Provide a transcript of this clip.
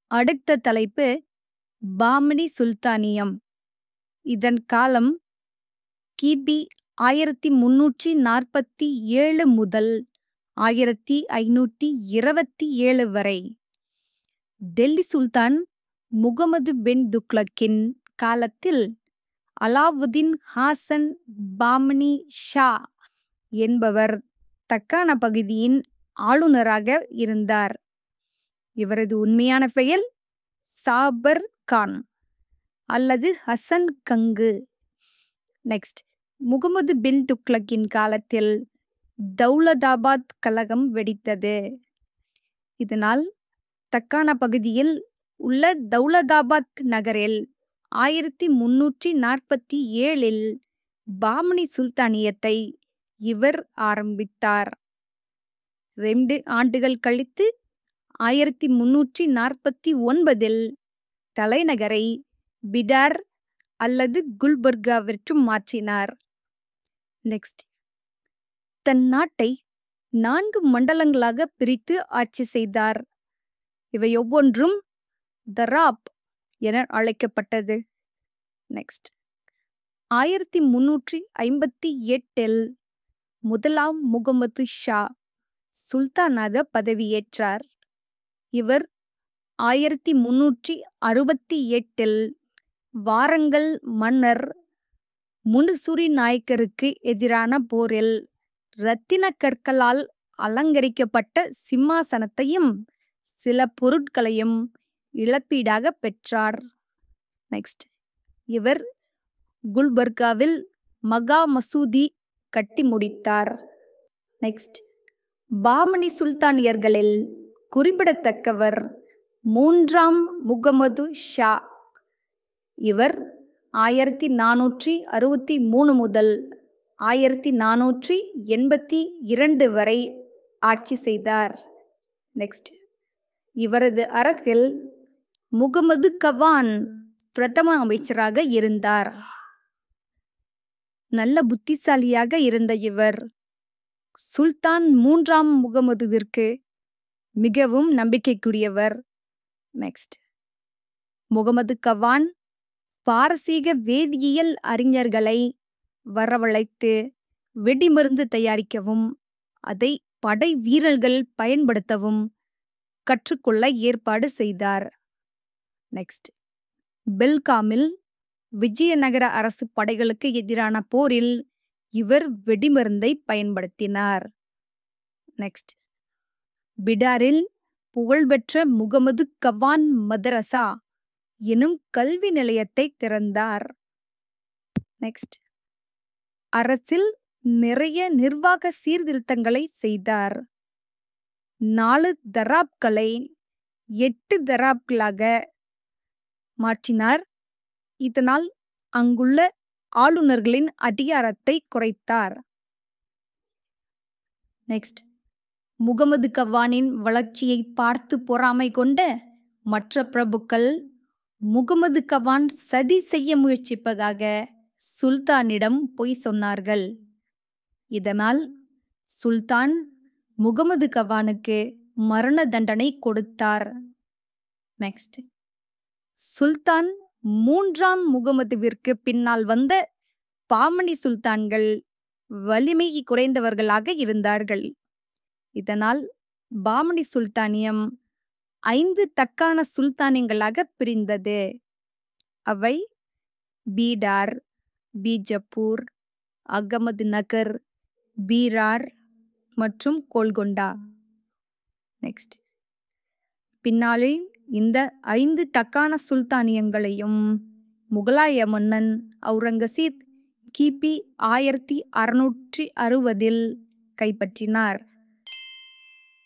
அடுத்த தலைப்பு பாமினி சுல்தானியம் இதன் காலம் கிபி ஆயிரத்தி முன்னூற்றி நாற்பத்தி ஏழு முதல் ஆயிரத்தி ஐநூற்றி இருபத்தி ஏழு வரை டெல்லி சுல்தான் முகமது பின் துக்ளக்கின் காலத்தில் அலாவுதீன் ஹாசன் பாமினி ஷா என்பவர் தக்கான பகுதியின் ஆளுநராக இருந்தார் இவரது உண்மையான பெயர் சாபர் கான் அல்லது ஹசன் கங்கு நெக்ஸ்ட் முகமது பின் துக்ளக்கின் காலத்தில் தௌலதாபாத் கலகம் வெடித்தது இதனால் தக்கான பகுதியில் உள்ள தௌலதாபாத் நகரில் ஆயிரத்தி முன்னூற்றி நாற்பத்தி ஏழில் பாமனி சுல்தானியத்தை இவர் ஆரம்பித்தார் ரெண்டு ஆண்டுகள் கழித்து ஆயிரத்தி முன்னூற்றி நாற்பத்தி ஒன்பதில் தலைநகரை பிடார் அல்லது குல்பர்காவிற்கு மாற்றினார் நெக்ஸ்ட் தன் நாட்டை நான்கு மண்டலங்களாக பிரித்து ஆட்சி செய்தார் இவை ஒவ்வொன்றும் தராப் என அழைக்கப்பட்டது நெக்ஸ்ட் ஆயிரத்தி முன்னூற்றி ஐம்பத்தி எட்டில் முதலாம் முகமது ஷா சுல்தானாக பதவியேற்றார் இவர் ஆயிரத்தி முன்னூற்றி அறுபத்தி எட்டில் வாரங்கல் மன்னர் முனுசூரி நாயக்கருக்கு எதிரான போரில் இரத்தின கற்களால் அலங்கரிக்கப்பட்ட சிம்மாசனத்தையும் சில பொருட்களையும் இழப்பீடாக பெற்றார் நெக்ஸ்ட் இவர் குல்பர்காவில் மகா மசூதி கட்டி முடித்தார் நெக்ஸ்ட் பாமனி சுல்தானியர்களில் குறிப்பிடத்தக்கவர் மூன்றாம் முகமது ஷா இவர் ஆயிரத்தி நானூற்றி அறுபத்தி மூணு முதல் ஆயிரத்தி நானூற்றி எண்பத்தி இரண்டு வரை ஆட்சி செய்தார் நெக்ஸ்ட் இவரது அரசில் முகமது கவான் பிரதம அமைச்சராக இருந்தார் நல்ல புத்திசாலியாக இருந்த இவர் சுல்தான் மூன்றாம் முகமதுவிற்கு மிகவும் நம்பிக்கைக்குரியவர் நெக்ஸ்ட் முகமது கவான் பாரசீக வேதியியல் அறிஞர்களை வரவழைத்து வெடிமருந்து தயாரிக்கவும் அதை படை வீரர்கள் பயன்படுத்தவும் கற்றுக்கொள்ள ஏற்பாடு செய்தார் நெக்ஸ்ட் பெல்காமில் விஜயநகர அரசு படைகளுக்கு எதிரான போரில் இவர் வெடிமருந்தை பயன்படுத்தினார் நெக்ஸ்ட் பிடாரில் புகழ்பெற்ற முகமது கவான் மதரசா எனும் கல்வி நிலையத்தை திறந்தார் நெக்ஸ்ட் அரசில் நிறைய நிர்வாக சீர்திருத்தங்களை செய்தார் நாலு தராப்களை எட்டு தராப்களாக மாற்றினார் இதனால் அங்குள்ள ஆளுநர்களின் அதிகாரத்தை குறைத்தார் நெக்ஸ்ட் முகமது கவானின் வளர்ச்சியை பார்த்து பொறாமை கொண்ட மற்ற பிரபுக்கள் முகமது கவான் சதி செய்ய முயற்சிப்பதாக சுல்தானிடம் பொய் சொன்னார்கள் இதனால் சுல்தான் முகமது கவானுக்கு மரண தண்டனை கொடுத்தார் நெக்ஸ்ட் சுல்தான் மூன்றாம் முகமதுவிற்கு பின்னால் வந்த பாமணி சுல்தான்கள் வலிமை குறைந்தவர்களாக இருந்தார்கள் இதனால் பாமணி சுல்தானியம் ஐந்து தக்கான சுல்தானியங்களாக பிரிந்தது அவை பீடார் பீஜப்பூர் அகமது நகர் பீரார் மற்றும் கோல்கொண்டா நெக்ஸ்ட் பின்னாலே இந்த ஐந்து தக்கான சுல்தானியங்களையும் முகலாய மன்னன் அவுரங்கசீப் கிபி ஆயிரத்தி அறுநூற்றி அறுபதில் கைப்பற்றினார்